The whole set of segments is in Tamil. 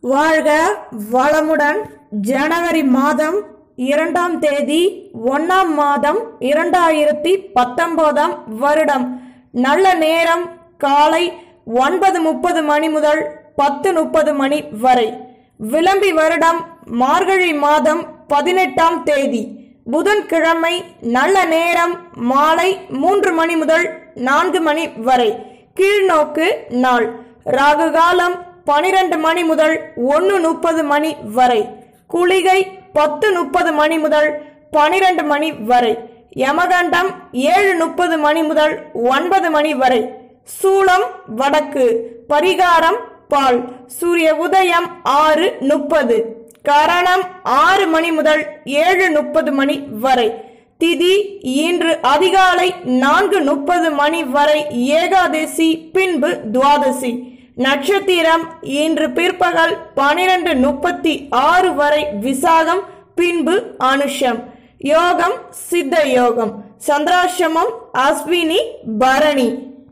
வாழ்க வளமுடன் ஜனவரி மாதம் இரண்டாம் தேதி ஒன்னாம் மாதம் இரண்டாயிரத்தி பத்தொன்பதாம் வருடம் நல்ல நேரம் காலை ஒன்பது முப்பது மணி முதல் பத்து முப்பது மணி வரை விளம்பி வருடம் மார்கழி மாதம் பதினெட்டாம் தேதி புதன்கிழமை நல்ல நேரம் மாலை மூன்று மணி முதல் நான்கு மணி வரை கீழ்நோக்கு நாள் ராகு காலம் பனிரெண்டு மணி முதல் ஒன்று முப்பது மணி வரை குளிகை பத்து முப்பது மணி முதல் பனிரெண்டு மணி வரை யமகண்டம் ஏழு முப்பது மணி முதல் ஒன்பது மணி வரை சூளம் வடக்கு பரிகாரம் பால் சூரிய உதயம் ஆறு முப்பது கரணம் ஆறு மணி முதல் ஏழு முப்பது மணி வரை திதி இன்று அதிகாலை நான்கு முப்பது மணி வரை ஏகாதசி பின்பு துவாதசி நட்சத்திரம் இன்று பிற்பகல் பனிரெண்டு முப்பத்தி ஆறு வரை விசாகம் பின்பு அனுஷம் யோகம் சித்த யோகம் சந்திராசிரமம் அஸ்வினி பரணி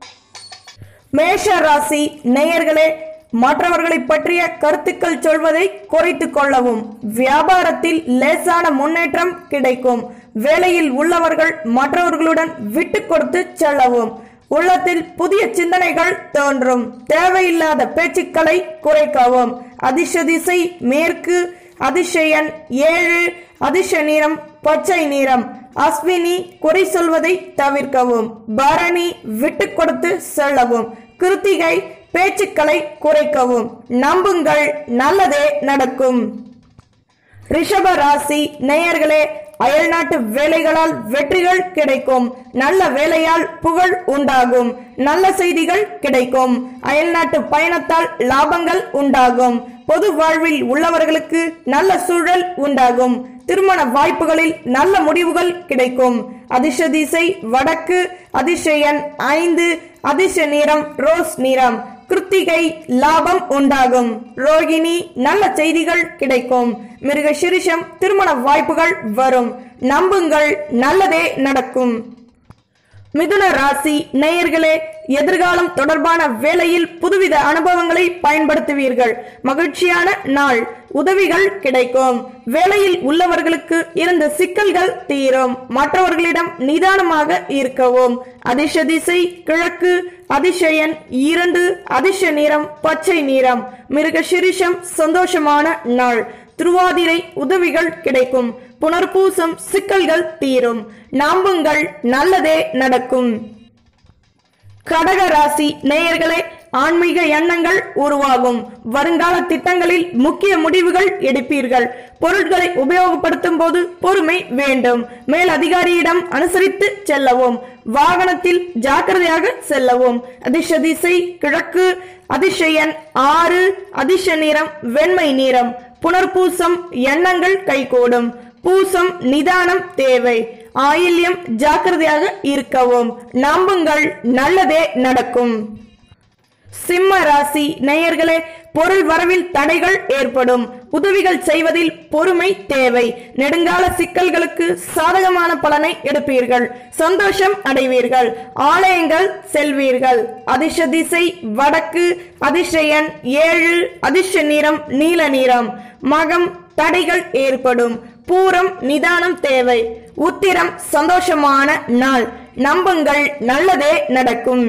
மேஷ ராசி நேயர்களே மற்றவர்களை பற்றிய கருத்துக்கள் சொல்வதை குறைத்துக் கொள்ளவும் வியாபாரத்தில் லேசான முன்னேற்றம் கிடைக்கும் வேலையில் உள்ளவர்கள் மற்றவர்களுடன் விட்டு கொடுத்து செல்லவும் உள்ளத்தில் புதிய சிந்தனைகள் தோன்றும் தேவையில்லாத பேச்சுக்களை குறைக்கவும் அதிர்ஷ திசை மேற்கு அதிசயன் ஏழு அதிர்ஷ நிறம் பச்சை நிறம் அஸ்வினி குறை சொல்வதை தவிர்க்கவும் பரணி விட்டு கொடுத்து செல்லவும் கிருத்திகை பேச்சுக்களை குறைக்கவும் நம்புங்கள் நல்லதே நடக்கும் ரிஷப ராசி நேயர்களே அயல்நாட்டு வேலைகளால் வெற்றிகள் கிடைக்கும் நல்ல வேலையால் புகழ் உண்டாகும் நல்ல செய்திகள் கிடைக்கும் அயல்நாட்டு பயணத்தால் லாபங்கள் உண்டாகும் பொது வாழ்வில் உள்ளவர்களுக்கு நல்ல சூழல் உண்டாகும் திருமண வாய்ப்புகளில் நல்ல முடிவுகள் கிடைக்கும் அதிர்ஷ திசை வடக்கு அதிர்ஷ எண் ஐந்து அதிர்ஷ நிறம் ரோஸ் நிறம் கிருத்திகை லாபம் உண்டாகும் ரோகிணி நல்ல செய்திகள் கிடைக்கும் மிருக சிரிஷம் திருமண வாய்ப்புகள் வரும் நம்புங்கள் நல்லதே நடக்கும் மிதுன ராசி நேயர்களே எதிர்காலம் தொடர்பான வேலையில் புதுவித அனுபவங்களை பயன்படுத்துவீர்கள் மகிழ்ச்சியான நாள் உதவிகள் கிடைக்கும் வேலையில் உள்ளவர்களுக்கு இருந்த சிக்கல்கள் தீரும் மற்றவர்களிடம் நிதானமாக இருக்கவும் அதிர்ஷ திசை கிழக்கு அதிசயன் இரண்டு அதிர்ஷ நிறம் பச்சை நிறம் மிருக சிரிஷம் சந்தோஷமான நாள் திருவாதிரை உதவிகள் கிடைக்கும் புனர்பூசம் சிக்கல்கள் தீரும் நம்புங்கள் நல்லதே நடக்கும் கடக ராசி நேயர்களே ஆன்மீக எண்ணங்கள் உருவாகும் வருங்கால திட்டங்களில் முக்கிய முடிவுகள் எடுப்பீர்கள் பொருட்களை உபயோகப்படுத்தும் போது பொறுமை வேண்டும் மேல் அதிகாரியிடம் அனுசரித்து செல்லவும் வாகனத்தில் ஜாக்கிரதையாக செல்லவும் அதிர்ஷ திசை கிழக்கு அதிர்ஷ எண் ஆறு அதிர்ஷ நிறம் வெண்மை நிறம் புனர்பூசம் எண்ணங்கள் கைகூடும் பூசம் நிதானம் தேவை ஆயில்யம் ஜாக்கிரதையாக இருக்கவும் நம்புங்கள் நல்லதே நடக்கும் சிம்ம ராசி நேயர்களே பொருள் வரவில் தடைகள் ஏற்படும் உதவிகள் செய்வதில் பொறுமை தேவை நெடுங்கால சிக்கல்களுக்கு சாதகமான பலனை எடுப்பீர்கள் சந்தோஷம் அடைவீர்கள் ஆலயங்கள் செல்வீர்கள் அதிர்ஷ திசை வடக்கு அதிர்ஷ எண் ஏழு அதிர்ஷ நிறம் நீல நிறம் மகம் தடைகள் ஏற்படும் பூரம் நிதானம் தேவை உத்திரம் சந்தோஷமான நாள் நம்புங்கள் நல்லதே நடக்கும்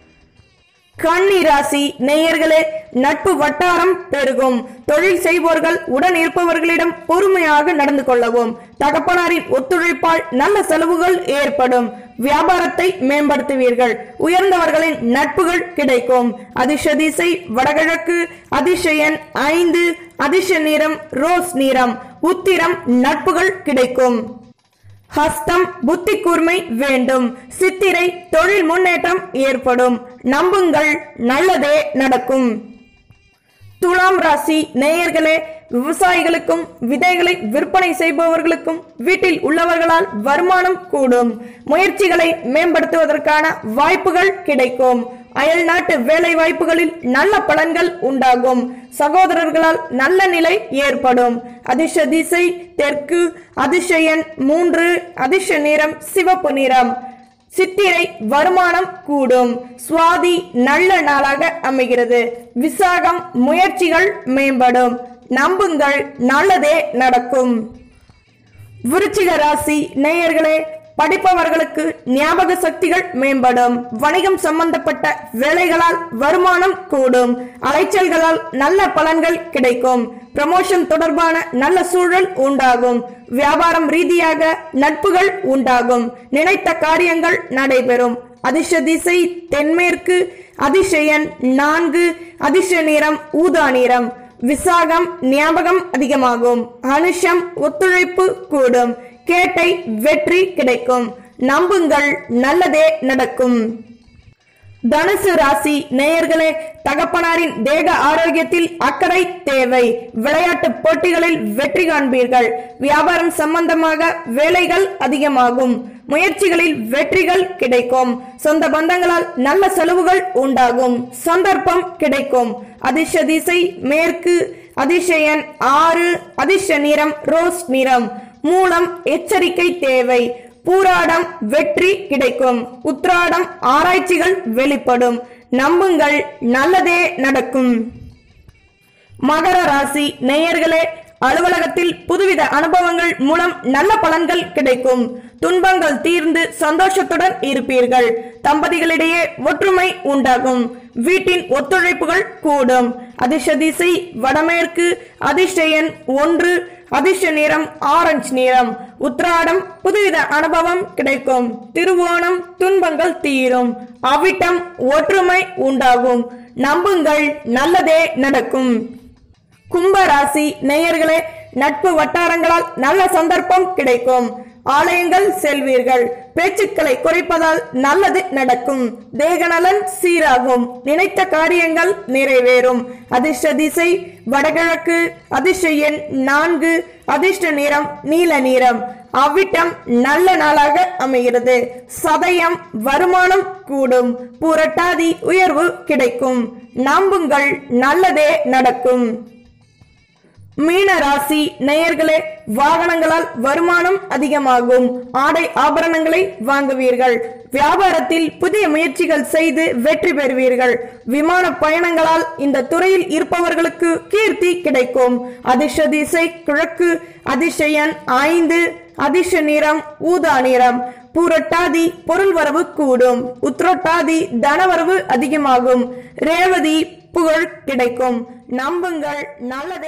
கன்னி ராசி நேயர்களே நட்பு வட்டாரம் பெருகும் தொழில் செய்வோர்கள் உடன் இருப்பவர்களிடம் பொறுமையாக நடந்து கொள்ளவும் தகப்பனாரின் ஒத்துழைப்பால் நல்ல செலவுகள் ஏற்படும் வியாபாரத்தை மேம்படுத்துவீர்கள் உயர்ந்தவர்களின் நட்புகள் கிடைக்கும் அதிர்ஷ திசை வடகிழக்கு அதிர்ஷ எண் ஐந்து அதிர்ஷ நிறம் ரோஸ் நிறம் உத்திரம் நட்புகள் கிடைக்கும் ஹஸ்தம் புத்தி கூர்மை வேண்டும் சித்திரை தொழில் முன்னேற்றம் ஏற்படும் நம்புங்கள் நல்லதே நடக்கும் துலாம் ராசி நேயர்களே விவசாயிகளுக்கும் விதைகளை விற்பனை செய்பவர்களுக்கும் வீட்டில் உள்ளவர்களால் வருமானம் கூடும் முயற்சிகளை மேம்படுத்துவதற்கான வாய்ப்புகள் கிடைக்கும் அயல் நாட்டு வேலை வாய்ப்புகளில் நல்ல பலன்கள் உண்டாகும் சகோதரர்களால் நல்ல நிலை ஏற்படும் அதிர்ஷ திசை தெற்கு அதிர்ஷ எண் மூன்று அதிர்ஷ நிறம் சிவப்பு நிறம் சித்திரை வருமானம் கூடும் சுவாதி நல்ல நாளாக அமைகிறது விசாகம் முயற்சிகள் மேம்படும் நம்புங்கள் நல்லதே நடக்கும் விருச்சிக ராசி நேயர்களே படிப்பவர்களுக்கு ஞாபக சக்திகள் மேம்படும் வணிகம் சம்பந்தப்பட்ட வேலைகளால் வருமானம் கூடும் அலைச்சல்களால் நல்ல பலன்கள் கிடைக்கும் ப்ரமோஷன் தொடர்பான நல்ல சூழல் உண்டாகும் வியாபாரம் ரீதியாக நட்புகள் உண்டாகும் நினைத்த காரியங்கள் நடைபெறும் அதிர்ஷ்ட திசை தென்மேற்கு அதிசயன் நான்கு அதிர்ஷ்ட நிறம் ஊதா நிறம் விசாகம் ஞாபகம் அதிகமாகும் அனுஷம் ஒத்துழைப்பு கூடும் கேட்டை வெற்றி கிடைக்கும் நம்புங்கள் நல்லதே நடக்கும் தனுசு ராசி நேயர்களே தகப்பனாரின் தேக ஆரோக்கியத்தில் அக்கறை தேவை விளையாட்டு போட்டிகளில் வெற்றி காண்பீர்கள் வியாபாரம் சம்பந்தமாக வேலைகள் அதிகமாகும் முயற்சிகளில் வெற்றிகள் கிடைக்கும் சொந்த பந்தங்களால் நல்ல செலவுகள் உண்டாகும் சந்தர்ப்பம் கிடைக்கும் அதிர்ஷ்ட திசை மேற்கு அதிர்ஷ்ட எண் ஆறு அதிர்ஷ்ட நிறம் ரோஸ் நிறம் மூலம் எச்சரிக்கை தேவை பூராடம் வெற்றி கிடைக்கும் உத்ராடம் ஆராய்ச்சிகள் வெளிப்படும் நம்புங்கள் நல்லதே நடக்கும் மகர ராசி நேயர்களே அலுவலகத்தில் புதுவித அனுபவங்கள் மூலம் நல்ல பலன்கள் கிடைக்கும் துன்பங்கள் தீர்ந்து சந்தோஷத்துடன் இருப்பீர்கள் தம்பதிகளிடையே ஒற்றுமை உண்டாகும் வீட்டின் ஒத்துழைப்புகள் கூடும் அதிர்ஷ்ட திசை வடமேற்கு அதிர்ஷ்ட எண் ஒன்று அதிர்ஷ்ட நிறம் ஆரஞ்சு நிறம் உத்ராடம் புதுவித அனுபவம் கிடைக்கும் திருவோணம் துன்பங்கள் தீரும் அவிட்டம் ஒற்றுமை உண்டாகும் நம்புங்கள் நல்லதே நடக்கும் கும்பராசி நேயர்களே நட்பு வட்டாரங்களால் நல்ல சந்தர்ப்பம் கிடைக்கும் ஆலயங்கள் செல்வீர்கள் பேச்சுக்களை குறைப்பதால் நல்லது நடக்கும் தேகநலன் சீராகும் நினைத்த காரியங்கள் நிறைவேறும் அதிர்ஷ்ட திசை வடகிழக்கு அதிர்ஷ்ட எண் நான்கு அதிர்ஷ்ட நிறம் நீல நிறம் அவ்விட்டம் நல்ல நாளாக அமைகிறது சதயம் வருமானம் கூடும் பூரட்டாதி உயர்வு கிடைக்கும் நம்புங்கள் நல்லதே நடக்கும் மீன ராசி நேயர்களே வாகனங்களால் வருமானம் அதிகமாகும் ஆடை ஆபரணங்களை வாங்குவீர்கள் வியாபாரத்தில் புதிய முயற்சிகள் செய்து வெற்றி பெறுவீர்கள் விமான பயணங்களால் இந்த துறையில் இருப்பவர்களுக்கு கீர்த்தி கிடைக்கும் அதிர்ஷ்ட திசை கிழக்கு அதிர்ஷ்ட எண் ஐந்து அதிர்ஷ்ட நிறம் ஊதா நிறம் பூரட்டாதி பொருள் வரவு கூடும் உத்ரோட்டாதி தனவரவு அதிகமாகும் ரேவதி புகழ் கிடைக்கும் நம்புங்கள் நல்லதே